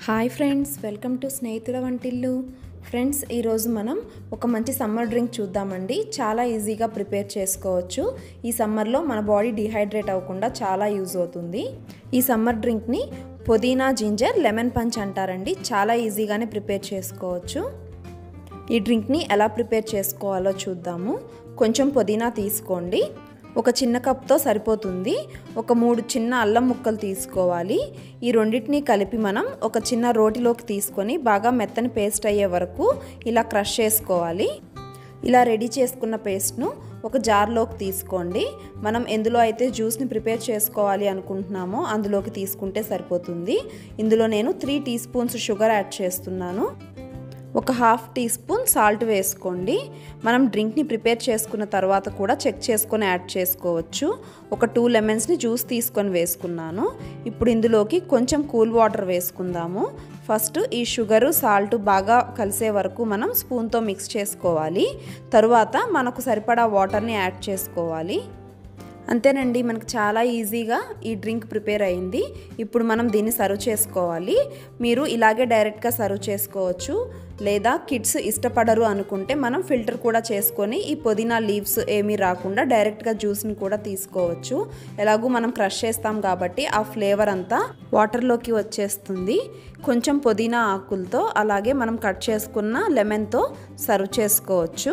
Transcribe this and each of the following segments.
hi friends welcome to స్నేహితుల వంటిల్లు friends ఈరోజు మనం ఒక మంచి సమ్మర్ డ్రింక్ చూద్దామండి చాలా ఈజీగా ప్రిపేర్ చేసుకోవచ్చు ఈ సమ్మర్లో మన బాడీ డిహైడ్రేట్ అవ్వకుండా చాలా యూజ్ అవుతుంది ఈ సమ్మర్ డ్రింక్ని పుదీనా జింజర్ లెమన్ పంచ్ అంటారండి చాలా ఈజీగానే ప్రిపేర్ చేసుకోవచ్చు ఈ డ్రింక్ని ఎలా ప్రిపేర్ చేసుకోవాలో చూద్దాము కొంచెం పుదీనా తీసుకోండి ఒక చిన్న కప్తో సరిపోతుంది ఒక మూడు చిన్న అల్లం ముక్కలు తీసుకోవాలి ఈ రెండింటిని కలిపి మనం ఒక చిన్న రోటిలోకి తీసుకొని బాగా మెత్తని పేస్ట్ అయ్యే వరకు ఇలా క్రష్ చేసుకోవాలి ఇలా రెడీ చేసుకున్న పేస్ట్ను ఒక జార్లోకి తీసుకోండి మనం ఎందులో అయితే జ్యూస్ని ప్రిపేర్ చేసుకోవాలి అనుకుంటున్నామో అందులోకి తీసుకుంటే సరిపోతుంది ఇందులో నేను three teaspoons sugar add చేస్తున్నాను ఒక హాఫ్ టీ స్పూన్ సాల్ట్ వేసుకోండి మనం డ్రింక్ని ప్రిపేర్ చేసుకున్న తర్వాత కూడా చెక్ చేసుకొని యాడ్ చేసుకోవచ్చు ఒక టూ లెమన్స్ని జ్యూస్ తీసుకొని వేసుకున్నాను ఇప్పుడు ఇందులోకి కొంచెం కూల్ వాటర్ వేసుకుందాము ఫస్ట్ ఈ షుగరు సాల్ట్ బాగా కలిసే వరకు మనం స్పూన్తో మిక్స్ చేసుకోవాలి తరువాత మనకు సరిపడా వాటర్ని యాడ్ చేసుకోవాలి అంతేనండి మనకు చాలా ఈజీగా ఈ డ్రింక్ ప్రిపేర్ అయింది ఇప్పుడు మనం దీన్ని సర్వ్ చేసుకోవాలి మీరు ఇలాగే డైరెక్ట్గా సర్వ్ చేసుకోవచ్చు లేదా కిడ్స్ ఇష్టపడరు అనుకుంటే మనం ఫిల్టర్ కూడా చేసుకొని ఈ పుదీనా లీవ్స్ ఏమీ రాకుండా డైరెక్ట్గా జ్యూస్ని కూడా తీసుకోవచ్చు ఎలాగూ మనం క్రష్ చేస్తాం కాబట్టి ఆ ఫ్లేవర్ అంతా వాటర్లోకి వచ్చేస్తుంది కొంచెం పుదీనా ఆకులతో అలాగే మనం కట్ చేసుకున్న లెమన్తో సర్వ్ చేసుకోవచ్చు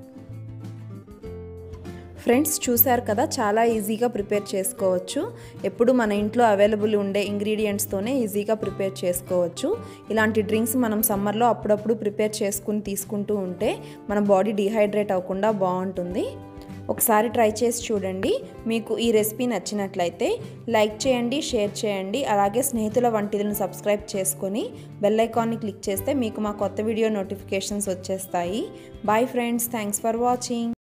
ఫ్రెండ్స్ చూశారు కదా చాలా ఈజీగా ప్రిపేర్ చేసుకోవచ్చు ఎప్పుడు మన ఇంట్లో అవైలబుల్ ఉండే ఇంగ్రీడియంట్స్తోనే ఈజీగా ప్రిపేర్ చేసుకోవచ్చు ఇలాంటి డ్రింక్స్ మనం సమ్మర్లో అప్పుడప్పుడు ప్రిపేర్ చేసుకుని తీసుకుంటూ ఉంటే మన బాడీ డిహైడ్రేట్ అవ్వకుండా బాగుంటుంది ఒకసారి ట్రై చేసి చూడండి మీకు ఈ రెసిపీ నచ్చినట్లయితే లైక్ చేయండి షేర్ చేయండి అలాగే స్నేహితుల వంటిలను సబ్స్క్రైబ్ చేసుకొని బెల్ ఐకాన్ని క్లిక్ చేస్తే మీకు మా కొత్త వీడియో నోటిఫికేషన్స్ వచ్చేస్తాయి bye friends thanks for watching